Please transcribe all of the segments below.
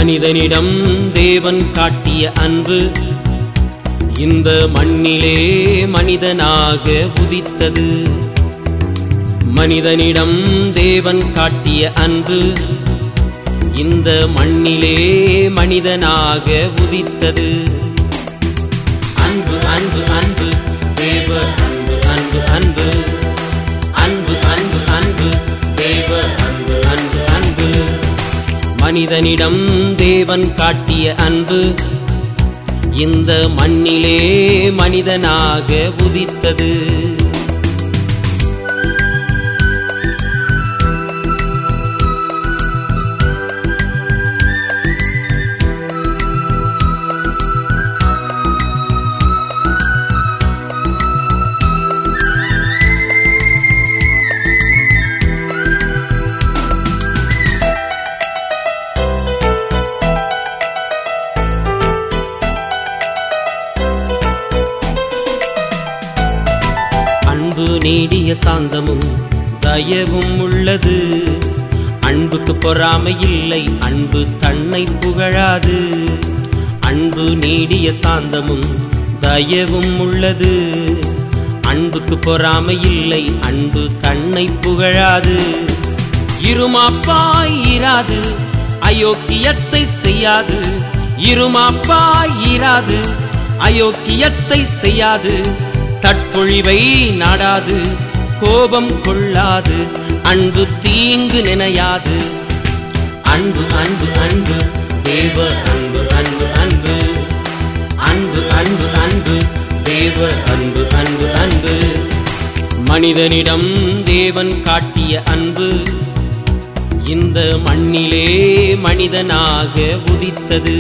மனிதனிடம் தேவன் காட்டிய அன்பு இந்த மண்ணிலே மனிதனாக உதித்தது மனிதனிடம் தேவன் காட்டிய அன்பு இந்த மண்ணிலே மனிதனாக உதித்தது அன்பு அன்பு அன்பு தேவ அன்பு அன்பு அன்பு அன்பு அன்பு அன்பு தேவ அன்பு அன்பு அன்பு மனிதனிடம் தேவன் காட்டிய அன்பு இந்த மண்ணிலே மனிதனாக உதித்தது அன்பு நீடிய சாந்தமும் தயவும் உள்ளது அன்புக்கு பொறாமை இல்லை அன்பு தன்னை புகழாது அன்பு நீடிய சாந்தமும் தயவும் உள்ளது அன்புக்கு பொறாமை இல்லை அன்பு தன்னை புகழாது இருமாப்பாய் இராது அயோக்கியத்தை செய்யாது இருமாப்பாய் இராது அயோக்கியத்தை செய்யாது தற்பொழிவை நாடாது கோபம் கொள்ளாது அன்பு தீங்கு நினையாது அன்பு அன்பு அன்பு தேவ அன்பு அன்பு அன்பு அன்பு அன்பு அன்பு தேவ அன்பு அன்பு அன்பு மனிதனிடம் தேவன் காட்டிய அன்பு இந்த மண்ணிலே மனிதனாக உதித்தது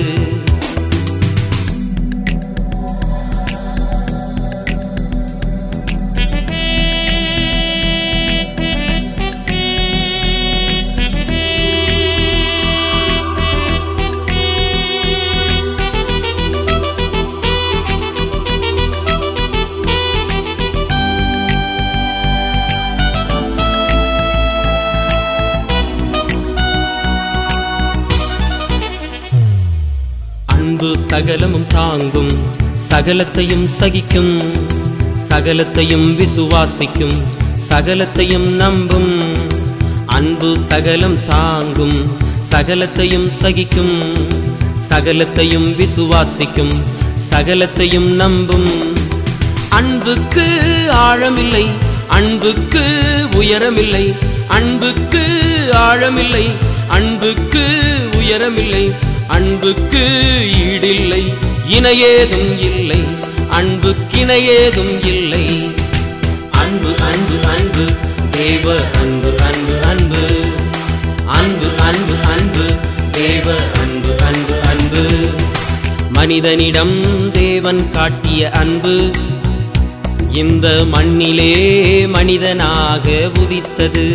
அன்பு சகலமும் தாங்கும் சகலத்தையும் சகிக்கும் சகலத்தையும் விசுவாசிக்கும் சகலத்தையும் நம்பும் அன்பு சகலம் தாங்கும் சகலத்தையும் சகிக்கும் சகலத்தையும் விசுவாசிக்கும் சகலத்தையும் நம்பும் அன்புக்கு ஆழமில்லை அன்புக்கு உயரமில்லை அன்புக்கு ஆழமில்லை அன்புக்கு உயரமில்லை அன்புக்கு ஈடில்லை இணையேதும் இல்லை அன்புக்கிணையேதும் இல்லை அன்பு அன்பு அன்பு தேவ அன்பு அன்பு அன்பு அன்பு அன்பு அன்பு தேவ அன்பு அன்பு அன்பு மனிதனிடம் தேவன் காட்டிய அன்பு இந்த மண்ணிலே மனிதனாக உதித்தது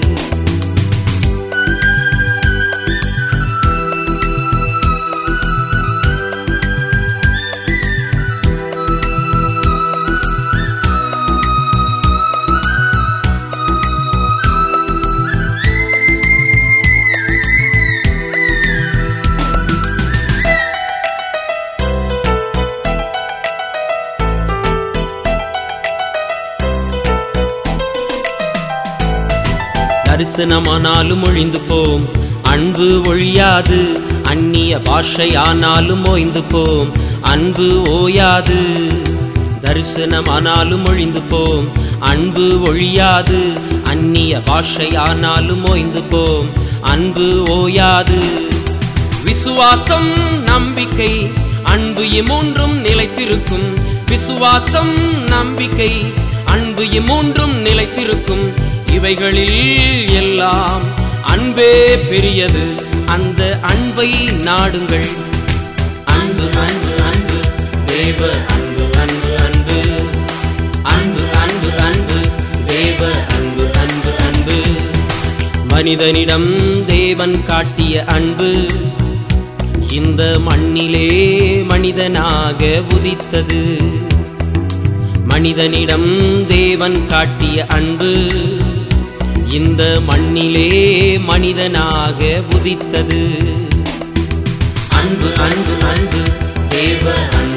தரிசனமானாலும் ஒழிந்து போம் அன்பு ஒழியாது அந்நிய பாஷையானாலும் ஓய்ந்து போம் அன்பு ஓயாது தரிசனமானாலும் ஒழிந்து போம் அன்பு ஒழியாது அந்நிய பாஷையானாலும் ஓய்ந்து போம் அன்பு ஓயாது விசுவாசம் நம்பிக்கை அன்பு இம்மூன்றும் நிலைத்திருக்கும் விசுவாசம் நம்பிக்கை அன்பு இம்மூன்றும் நிலைத்திருக்கும் இவைகளில் எல்லாம் அன்பே பெரியது அந்த அன்பை நாடுங்கள் அன்பு அன்பு அன்பு தேவ அன்பு அன்பு அன்பு அன்பு அன்பு அன்பு தேவ அன்பு அன்பு அன்பு மனிதனிடம் தேவன் காட்டிய அன்பு இந்த மண்ணிலே மனிதனாக உதித்தது மனிதனிடம் தேவன் காட்டிய அன்பு இந்த மண்ணிலே மனிதனாக உதித்தது அன்பு அன்பு அன்பு தேவ அன்பு